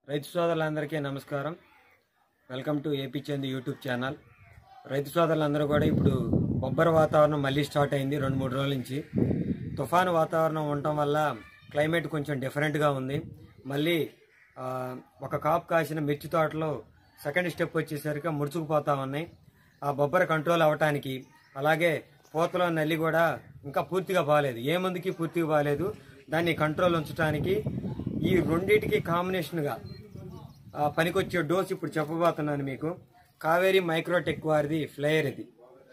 రైతు సోదరులందరికీ నమస్కారం welcome to AP Chand YouTube channel రైతు సోదరులందరూ కూడా ఇప్పుడు బొబ్బర వాతావరణం మళ్ళీ స్టార్ట్ అయింది రెండు మూడు రోజుల నుంచి తుఫాను వాతావరణం ఉండటం వల్ల క్లైమేట్ కొంచెం డిఫరెంట్గా ఉంది మళ్ళీ ఆ, ఒక కాపు కాసిన మిర్చి తోటలో సెకండ్ స్టెప్ వచ్చేసరికి ముడుచుకుపోతా ఉన్నాయి ఆ బొబ్బర కంట్రోల్ అవ్వటానికి అలాగే పూతలో నల్లి కూడా ఇంకా పూర్తిగా బాగాలేదు ఏ మందుకి పూర్తిగా బాగాలేదు దాన్ని కంట్రోల్ ఉంచడానికి ఈ రెండింటికి కాంబినేషన్గా ఆ, పనికొచ్చే డోస్ ఇప్పుడు చెప్పబోతున్నాను మీకు కావేరీ మైక్రోటెక్ వారిది ఫ్లయర్ ఇది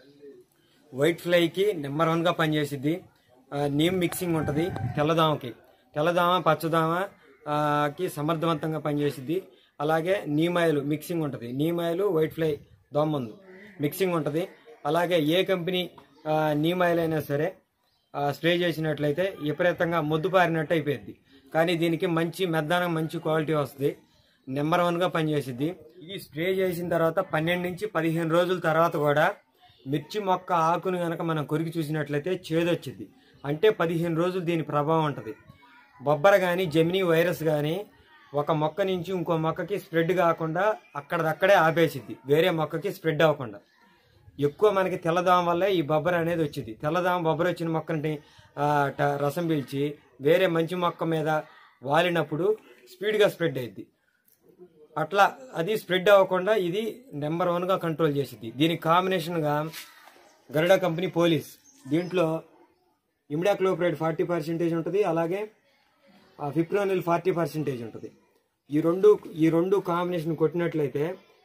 వైట్ ఫ్లైకి నెంబర్ వన్గా పనిచేసిద్ది ఆ, నీమ్ మిక్సింగ్ ఉంటుంది తెల్లదామకి తెల్లదామ పచ్చదామ ఆ, కి సమర్థవంతంగా పనిచేసిద్ది అలాగే నీమాయిల్ మిక్సింగ్ ఉంటుంది నీమాయిల్ వైట్ ఫ్లై దోమందు మిక్సింగ్ ఉంటుంది అలాగే ఏ కంపెనీ ఆ, నీమాయిల్ అయినా సరే ఆ, స్ప్రే చేసినట్లయితే విపరీతంగా మొద్దు పారినట్టు అయిపోయింది కానీ దీనికి మంచి మెద్దానం మంచి క్వాలిటీ వస్తుంది నెంబర్ వన్గా పనిచేసిద్ది ఇది స్ప్రే చేసిన తర్వాత పన్నెండు నుంచి పదిహేను రోజుల తర్వాత కూడా మిర్చి మొక్క ఆకును గనక మనం కొరికి చూసినట్లయితే చేదొచ్చింది అంటే పదిహేను రోజులు దీని ప్రభావం ఉంటుంది బొబ్బర కానీ జమినీ వైరస్ కానీ ఒక మొక్క నుంచి ఇంకో మొక్కకి స్ప్రెడ్ కాకుండా అక్కడదక్కడే ఆపేసిద్ది వేరే మొక్కకి స్ప్రెడ్ అవ్వకుండా ఎక్కువ మనకి తెల్లదాం వల్లే ఈ బొబ్బర అనేది వచ్చింది తెల్లదాం బొబ్బర వచ్చిన మొక్కని ఆ, ట- రసం పీల్చి వేరే మంచి మొక్క మీద వాలినప్పుడు స్పీడ్గా స్ప్రెడ్ అయ్యిద్ది అట్లా అది స్ప్రెడ్ అవ్వకుండా ఇది నెంబర్ వన్గా కంట్రోల్ చేసిద్ది దీనికి కాంబినేషన్గా గరుడ కంపెనీ పోలీస్ దీంట్లో ఇమిడాక్లోప్రైడ్ ఫార్టీ పర్సెంటేజ్ ఉంటుంది అలాగే ఫిప్రోనిల్ ఫార్టీ పర్సెంటేజ్ ఉంటుంది ఈ రెండు ఈ రెండు కాంబినేషన్ కొట్టినట్లయితే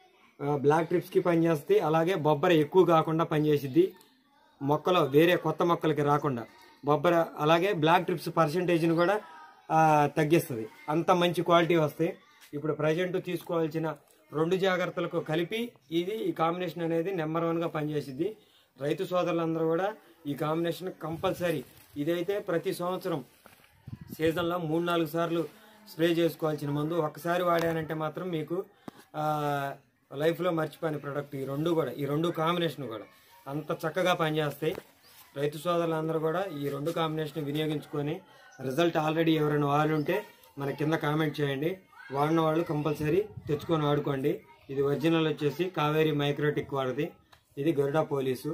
ఆ, బ్లాక్ ట్రిప్స్కి పనిచేస్తాయి అలాగే బొబ్బర ఎక్కువ కాకుండా పనిచేసిద్ది మొక్కలో వేరే కొత్త మొక్కలకి రాకుండా బొబ్బర అలాగే బ్లాక్ ట్రిప్స్ పర్సెంటేజ్ని కూడా ఆ, తగ్గిస్తుంది అంత మంచి క్వాలిటీ వస్తాయి ఇప్పుడు ప్రజెంట్ తీసుకోవాల్సిన రెండు జాగ్రత్తలకు కలిపి ఇది ఈ కాంబినేషన్ అనేది నెంబర్ వన్గా పనిచేసిద్ది రైతు సోదరులందరూ కూడా ఈ కాంబినేషన్ కంపల్సరీ ఇదైతే ప్రతి సంవత్సరం సీజన్లో మూడు నాలుగు సార్లు స్ప్రే చేసుకోవాల్సిన మందు ఒక్కసారి వాడానంటే మాత్రం మీకు ఆ, లైఫ్లో మర్చిపోయిన ప్రొడక్ట్ ఈ రెండు కూడా ఈ రెండు కాంబినేషన్ కూడా అంత చక్కగా పనిచేస్తాయి రైతు సోదరులందరూ కూడా ఈ రెండు కాంబినేషన్ వినియోగించుకొని రిజల్ట్ ఆల్రెడీ ఎవరైనా వాడి ఉంటే మన కింద కామెంట్ చేయండి వాడిన వాళ్ళు కంపల్సరీ తెచ్చుకొని వాడుకోండి ఇది ఒరిజినల్ వచ్చేసి కావేరీ మైక్రోటిక్ వాడిది ఇది గరుడా పోలీసు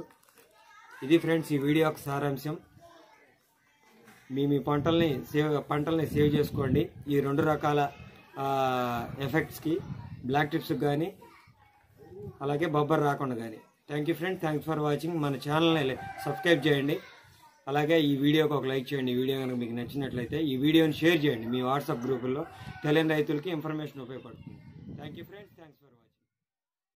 ఇది ఫ్రెండ్స్ ఈ వీడియో యొక్క సారాంశం మీ మీ పంటల్ని సేవ్ పంటల్ని సేవ్ చేసుకోండి ఈ రెండు రకాల ఆ, ఎఫెక్ట్స్కి బ్లాక్ టిప్స్కి కానీ అలాగే బొబ్బర్ రాకుండా కానీ thank you friend thanks for watching మన ఛానల్ని సబ్స్క్రైబ్ చేయండి అలాగే ఈ వీడియోకి ఒక లైక్ చేయండి ఈ వీడియో కనుక మీకు నచ్చినట్లయితే ఈ వీడియోని షేర్ చేయండి మీ వాట్సాప్ గ్రూపుల్లో తెలియని రైతులకి ఇన్ఫర్మేషన్ ఉపయోగపడుతుంది thank you friends thanks for watching